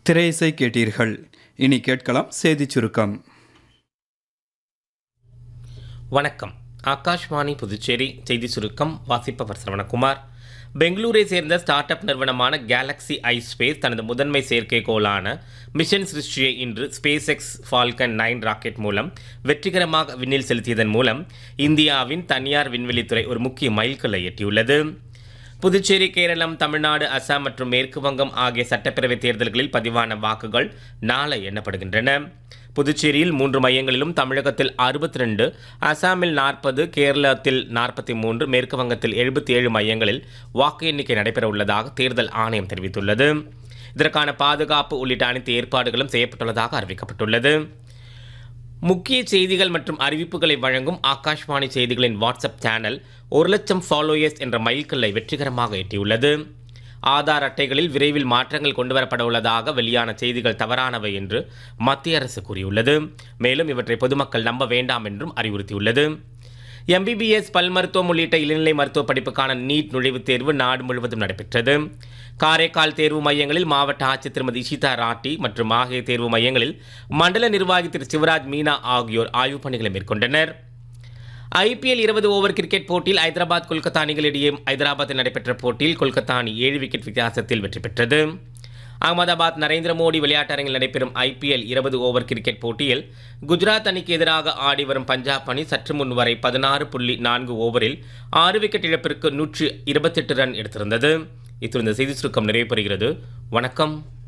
திரையிசை கேட்டீர்கள் இனி கேட்கலாம் செய்திச் சுருக்கம் வணக்கம் ஆகாஷ்வாணி புதுச்சேரி செய்தி சுருக்கம் வாசிப்பவர் சரவணகுமார் பெங்களூரை சேர்ந்த ஸ்டார்ட் அப் நிறுவனமான கேலக்ஸி ஐ ஸ்பேஸ் தனது முதன்மை செயற்கைக்கோளான மிஷன் சிருஷ்டியை இன்று space X Falcon nine rocket மூலம் வெற்றிகரமாக விண்ணில் செலுத்தியதன் மூலம் இந்தியாவின் தனியார் விண்வெளித்துறை ஒரு முக்கிய மைல்கல்லை எட்டியுள்ளது புதுச்சேரி கேரளம் தமிழ்நாடு அசாம் மற்றும் மேற்கு வங்கம் ஆகிய சட்டப்பேரவை தேர்தல்களில் பதிவான வாக்குகள் நாளை எண்ணப்படுகின்றன புதுச்சேரியில் மூன்று மையங்களிலும் தமிழகத்தில் அறுபத்தி ரெண்டு அசாமில் நாற்பது கேரளத்தில் நாற்பத்தி மூன்று மேற்கு வங்கத்தில் எழுபத்தி ஏழு மையங்களில் வாக்கு எண்ணிக்கை நடைபெற உள்ளதாக தேர்தல் ஆணையம் தெரிவித்துள்ளது இதற்கான பாதுகாப்பு உள்ளிட்ட அனைத்து ஏற்பாடுகளும் செய்யப்பட்டுள்ளதாக அறிவிக்கப்பட்டுள்ளது முக்கிய செய்திகள் மற்றும் அறிவிப்புகளை வழங்கும் ஆகாஷ்வாணி செய்திகளின் வாட்ஸ்அப் சேனல் ஒரு லட்சம் ஃபாலோயர்ஸ் என்ற மைல்கல்லை வெற்றிகரமாக எட்டியுள்ளது ஆதார் அட்டைகளில் விரைவில் மாற்றங்கள் கொண்டுவரப்பட உள்ளதாக வெளியான செய்திகள் தவறானவை என்று மத்திய அரசு கூறியுள்ளது மேலும் இவற்றை பொதுமக்கள் நம்ப வேண்டாம் என்றும் அறிவுறுத்தியுள்ளது எம்பிபிஎஸ் பல் மருத்துவம் உள்ளிட்ட இளநிலை மருத்துவ படிப்புக்கான நீட் நுழைவுத் தேர்வு நாடு முழுவதும் நடைபெற்றது காரைக்கால் தேர்வு மையங்களில் மாவட்ட ஆட்சியர் திருமதி இஷிதா ராட்டி மற்றும் மாஹே தேர்வு மையங்களில் மண்டல நிர்வாகி திரு சிவராஜ் மீனா ஆகியோர் ஆய்வுப் பணிகளை மேற்கொண்டனர் ஐபிஎல் இருபது ஓவர் கிரிக்கெட் போட்டியில் ஐதராபாத் கொல்கத்தா அணிகளிடையே ஐதராபாத்தில் நடைபெற்ற போட்டியில் கொல்கத்தா அணி ஏழு விக்கெட் வித்தியாசத்தில் வெற்றி பெற்றது அகமதாபாத் நரேந்திர மோடி விளையாட்டரங்கில் நடைபெறும் ஐபிஎல் இருபது ஓவர் கிரிக்கெட் போட்டியில் குஜராத் அணிக்கு எதிராக ஆடி வரும் பஞ்சாப் அணி சற்று முன் வரை பதினாறு புள்ளி நான்கு ஓவரில் ஆறு விக்கெட் இழப்பிற்கு நூற்று இருபத்தெட்டு ரன் எடுத்திருந்தது இத்துடன் இந்த செய்தி சுருக்கம் நிறைவு பெறுகிறது வணக்கம்